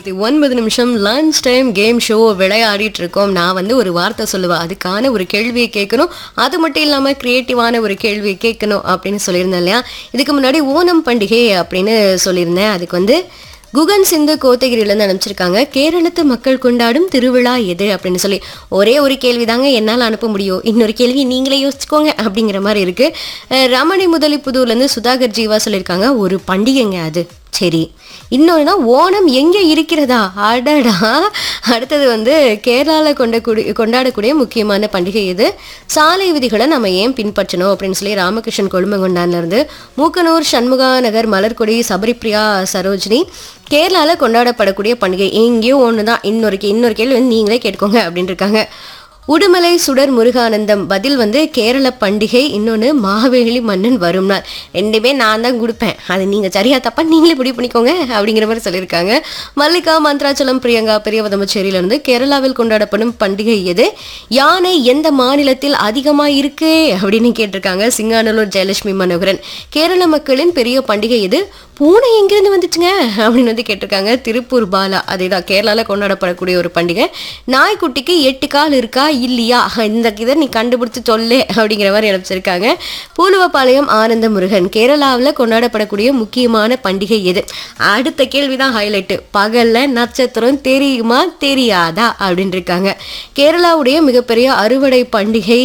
நாற்பத்தி ஒன்பது நிமிஷம் லஞ்ச் டைம் கேம் ஷோ விளையாடிட்டு இருக்கோம் நான் வந்து ஒரு வார்த்தை சொல்லுவேன் அதுக்கான ஒரு கேள்வியை கேட்கணும் அது மட்டும் இல்லாமல் க்ரியேட்டிவான ஒரு கேள்வியை கேட்கணும் அப்படின்னு சொல்லியிருந்தேன் இல்லையா இதுக்கு முன்னாடி ஓணம் பண்டிகை அப்படின்னு சொல்லியிருந்தேன் அதுக்கு வந்து குகன் சிந்து கோத்தகிரியிலேருந்து அனுப்பிச்சிருக்காங்க கேரளத்து மக்கள் கொண்டாடும் திருவிழா எது அப்படின்னு சொல்லி ஒரே ஒரு கேள்வி தாங்க என்னால் அனுப்ப முடியும் இன்னொரு கேள்வி நீங்களே யோசிச்சுக்கோங்க அப்படிங்கிற மாதிரி இருக்கு அஹ் ரமணி முதலிப்புதூர்லேருந்து சுதாகர் ஜீவா சொல்லியிருக்காங்க ஒரு பண்டிகைங்க அது சரி இன்னொன்னா ஓணம் எங்கே இருக்கிறதா அடடா அடுத்தது வந்து கேரளாவில் கொண்ட கூடி கொண்டாடக்கூடிய முக்கியமான பண்டிகை இது சாலை விதிகளை நம்ம ஏன் பின்பற்றணும் அப்படின்னு சொல்லி ராமகிருஷ்ணன் கொழுமங்கொண்டான்ல இருந்து மூக்கனூர் சண்முகா நகர் மலர்கொடி சபரிப்ரியா சரோஜினி கேரளாவில் கொண்டாடப்படக்கூடிய பண்டிகை எங்கேயோ ஒன்று தான் இன்னொரு கே- இன்னொரு கேள்வி வந்து நீங்களே கேட்டுக்கோங்க அப்படின்னு இருக்காங்க உடுமலை சுடர் முருகானந்தம் பதில் வந்து கேரள பண்டிகை இன்னொன்று மாவேலி மன்னன் வரும் நாள் ரெண்டுமே நான் தான் கொடுப்பேன் அது நீங்கள் சரியா தப்பா நீங்களே முடிவு பண்ணிக்கோங்க அப்படிங்கிற மாதிரி சொல்லியிருக்காங்க மல்லிகா மந்த்ராச்சலம் பிரியங்கா பெரியவதமச்சேரியிலிருந்து கேரளாவில் கொண்டாடப்படும் பண்டிகை எது யானை எந்த மாநிலத்தில் அதிகமாக இருக்கு அப்படின்னு கேட்டிருக்காங்க சிங்கானலூர் ஜெயலட்சுமி மனோகரன் கேரள மக்களின் பெரிய பண்டிகை எது பூனை எங்கிருந்து வந்துச்சுங்க அப்படின்னு வந்து கேட்டிருக்காங்க திருப்பூர் பாலா அதேதான் கேரளாவில் கொண்டாடப்படக்கூடிய ஒரு பண்டிகை நாய்க்குட்டிக்கு எட்டு கால் இருக்கா இல்லையா இந்த இதை நீ கண்டுபிடிச்சு சொல்லு அப்படிங்கிற மாதிரி அனுப்பிச்சிருக்காங்க பூலுவப்பாளையம் ஆனந்த முருகன் கேரளாவில் கொண்டாடப்படக்கூடிய முக்கியமான பண்டிகை எது அடுத்த கேள்விதான் ஹைலைட்டு பகல்ல நட்சத்திரம் தெரியுமா தெரியாதா அப்படின்னு இருக்காங்க கேரளாவுடைய மிகப்பெரிய அறுவடை பண்டிகை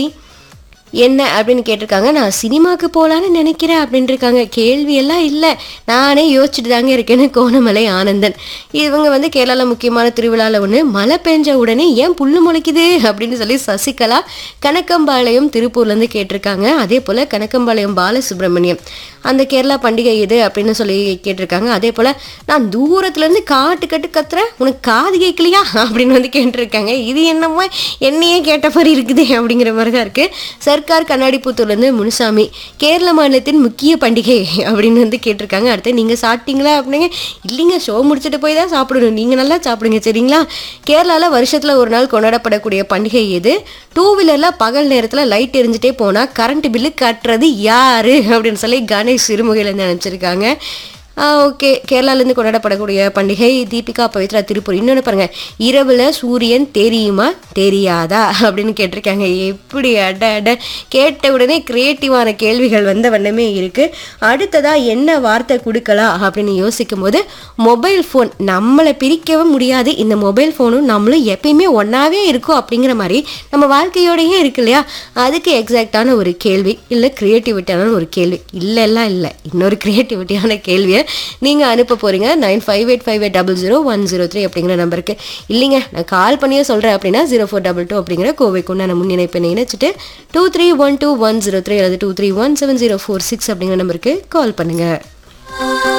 என்ன அப்படின்னு கேட்டிருக்காங்க நான் சினிமாக்கு போகலான்னு நினைக்கிறேன் அப்படின்னு இருக்காங்க கேள்வி எல்லாம் இல்லை நானே யோசிச்சுட்டு தாங்க இருக்கேன்னு கோணமலை ஆனந்தன் இவங்க வந்து கேரளாவில் முக்கியமான திருவிழாவில் ஒன்று மழை பெஞ்ச உடனே ஏன் புல்லு முளைக்குது அப்படின்னு சொல்லி சசிகலா கணக்கம்பாளையம் திருப்பூர்லேருந்து கேட்டிருக்காங்க அதே போல் கணக்கம்பாளையம் பாலசுப்ரமணியம் அந்த கேரளா பண்டிகை எது அப்படின்னு சொல்லி கேட்டிருக்காங்க அதே போல் நான் தூரத்துலேருந்து காட்டு கட்டு கத்துறேன் உனக்கு காது கேட்கலையா அப்படின்னு வந்து கேட்டிருக்காங்க இது என்னமோ என்னையே கேட்ட மாதிரி இருக்குது அப்படிங்கிற மாதிரி தான் இருக்குது சர்க்கார் கண்ணாடிப்புத்தூர்லேருந்து முனுசாமி கேரள மாநிலத்தின் முக்கிய பண்டிகை அப்படின்னு வந்து கேட்டிருக்காங்க அடுத்து நீங்கள் சாப்பிட்டீங்களா அப்படிங்க இல்லைங்க ஷோ முடிச்சுட்டு போய் தான் சாப்பிடணும் நீங்கள் நல்லா சாப்பிடுங்க சரிங்களா கேரளாவில் வருஷத்தில் ஒரு நாள் கொண்டாடப்படக்கூடிய பண்டிகை எது டூ வீலரில் பகல் நேரத்தில் லைட் எரிஞ்சிட்டே போனால் கரண்ட் பில்லு கட்டுறது யாரு அப்படின்னு சொல்லி கணேஷ் சிறுமுகையிலேருந்து அனுப்பிச்சிருக்காங்க ஓகே கேரளாலேருந்து கொண்டாடப்படக்கூடிய பண்டிகை தீபிகா பவித்ரா திருப்பூர் இன்னொன்று பாருங்க இரவில் சூரியன் தெரியுமா தெரியாதா அப்படின்னு கேட்டிருக்காங்க எப்படி அட அட கேட்ட உடனே கிரியேட்டிவான கேள்விகள் வந்த வண்ணமே இருக்கு அடுத்ததா என்ன வார்த்தை கொடுக்கலாம் அப்படின்னு யோசிக்கும் போது மொபைல் ஃபோன் நம்மளை பிரிக்கவே முடியாது இந்த மொபைல் ஃபோனும் நம்மளும் எப்பயுமே ஒன்றாவே இருக்கும் அப்படிங்கிற மாதிரி நம்ம வாழ்க்கையோடயே இருக்கு இல்லையா அதுக்கு எக்ஸாக்டான ஒரு கேள்வி இல்லை க்ரியேட்டிவிட்டியான ஒரு கேள்வி இல்லைல்லாம் இல்லை இன்னொரு க்ரியேட்டிவிட்டியான கேள்வியை நீங்கள் அனுப்ப போகிறீங்க nine five eight five eight double zero one zero three அப்படிங்கிற நம்பருக்கு இல்லைங்க நான் கால் பண்ணியே சொல்கிறேன் அப்படின்னா ஜீரோ ஃபோர் டபுள் டூ அப்படிங்கிற கோவைக்கு நான் முன்னிணைப்பை இணைச்சிட்டு two three one two one zero three அல்லது two three one seven zero four six அப்படிங்கிற நம்பருக்கு கால் பண்ணுங்கள்